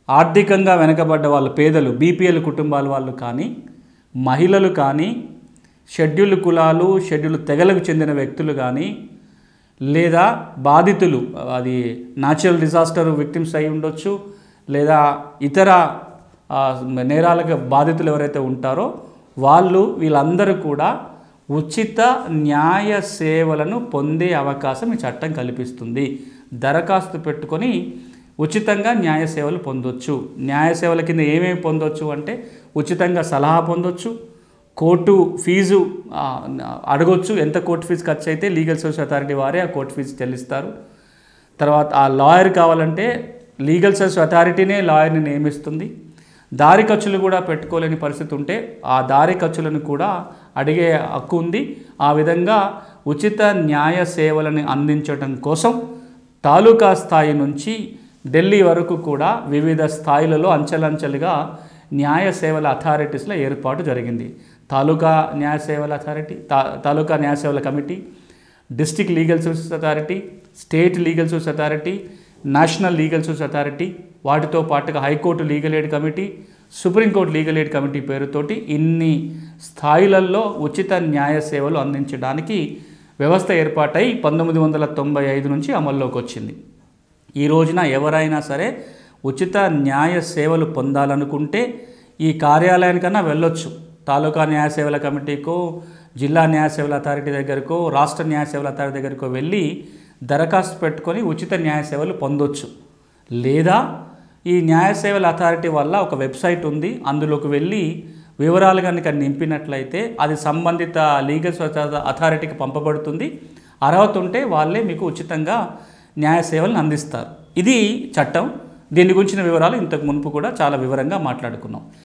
ఆర్థికంగా వెనకబడ్డ వాళ్ళు పేదలు బీపీఎల్ కుటుంబాల వాళ్ళు కానీ మహిళలు కానీ షెడ్యూల్ కులాలు షెడ్యూల్ తెగలకు చెందిన వ్యక్తులు కానీ లేదా బాధితులు అది న్యాచురల్ డిజాస్టర్ విక్టిమ్స్ అయి ఉండొచ్చు లేదా ఇతర ఆ, నేరాలకు బాధితులు ఎవరైతే ఉంటారో వాళ్ళు వీళ్ళందరూ కూడా ఉచిత న్యాయ సేవలను పొందే అవకాశం ఈ చట్టం కల్పిస్తుంది దరఖాస్తు పెట్టుకొని ఉచితంగా న్యాయ సేవలు పొందొచ్చు న్యాయ సేవల కింద ఏమేమి పొందొచ్చు అంటే ఉచితంగా సలహా పొందొచ్చు కోర్టు ఫీజు ఆ, అడగొచ్చు ఎంత కోర్టు ఫీజు ఖర్చు అయితే లీగల్ సర్వీస్ అథారిటీ వారే ఆ కోర్టు ఫీజు చెల్లిస్తారు తర్వాత ఆ లాయర్ కావాలంటే లీగల్ సర్వీస్ అథారిటీనే లాయర్ని నియమిస్తుంది దారి ఖర్చులు కూడా పెట్టుకోలేని పరిస్థితి ఉంటే ఆ దారి ఖర్చులను కూడా అడిగే హక్కు ఉంది ఆ విధంగా ఉచిత న్యాయ సేవలను అందించడం కోసం తాలూకా స్థాయి నుంచి ఢిల్లీ వరకు కూడా వివిధ స్థాయిలలో అంచెలంచెలుగా న్యాయ సేవల అథారిటీస్లో ఏర్పాటు జరిగింది తాలూకా న్యాయ సేవల అథారిటీ తా తాలూకా న్యాయ సేవల committee district legal services authority state legal service authority national legal service authority వాటితో పాటుగా high court legal aid committee supreme court legal aid committee పేరుతోటి ఇన్ని స్థాయిలలో ఉచిత న్యాయ సేవలు అందించడానికి వ్యవస్థ ఏర్పాటై పంతొమ్మిది వందల తొంభై ఐదు నుంచి అమల్లోకి వచ్చింది ఈ రోజున ఎవరైనా సరే ఉచిత న్యాయ సేవలు పొందాలనుకుంటే ఈ కార్యాలయానికన్నా వెళ్ళొచ్చు తాలూకా న్యాయ సేవల కమిటీకో జిల్లా న్యాయ సేవల అథారిటీ దగ్గరకో రాష్ట్ర న్యాయ సేవల అథారిటీ దగ్గరకో వెళ్ళి దరఖాస్తు పెట్టుకొని ఉచిత న్యాయ సేవలు పొందొచ్చు లేదా ఈ న్యాయ సేవల అథారిటీ వల్ల ఒక వెబ్సైట్ ఉంది అందులోకి వెళ్ళి వివరాలు కనుక నింపినట్లయితే అది సంబంధిత లీగల్ అథారిటీకి పంపబడుతుంది అర్హత ఉంటే వాళ్ళే మీకు ఉచితంగా న్యాయ సేవలను అందిస్తారు ఇది చట్టం దీని గురించిన వివరాలు ఇంతకు మునుపు కూడా చాలా వివరంగా మాట్లాడుకున్నాం